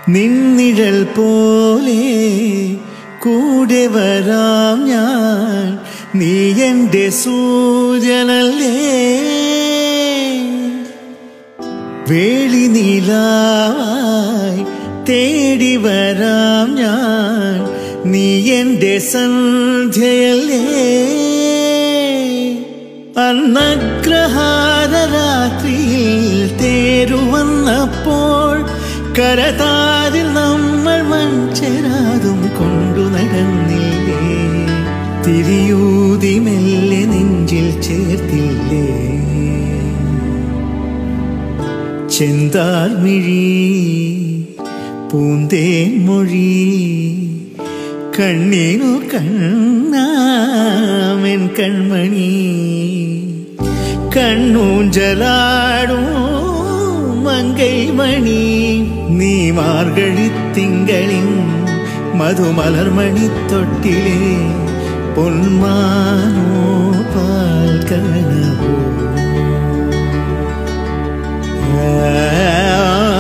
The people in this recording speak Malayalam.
നിന്നിഴൽ പോലെ കൂടെ വരാം ഞാൻ നീ എൻ്റെ സൂര്യനല്ലേ വേളി നീലായി തേടി വരാം ഞാൻ നീ എൻ്റെ സന്ധ്യയല്ലേ അന്നഗ്രഹാര രാത്രിയിൽ തേരുവന്നപ്പോൾ കരതാരിൽ നമ്മൾ മൺചെരാതും കൊണ്ടു നടന്നില്ലേ തിരിയൂതി മെല്ലെ നെഞ്ചിൽ ചേർത്തില്ലേ ചെന്താർമിഴി പൂന്തേൻ മൊഴി കണ്ണീനു കണ്ണാമൻ കൺമണി കണ്ണൂഞ്ചലാടും മങ്കൈ മണി നീ മാർഗഴിത്തിങ്കളിൻ മധുമലർമണി തൊട്ടിലെ പൊന്മാനോ പാൽക്കനവോ ആ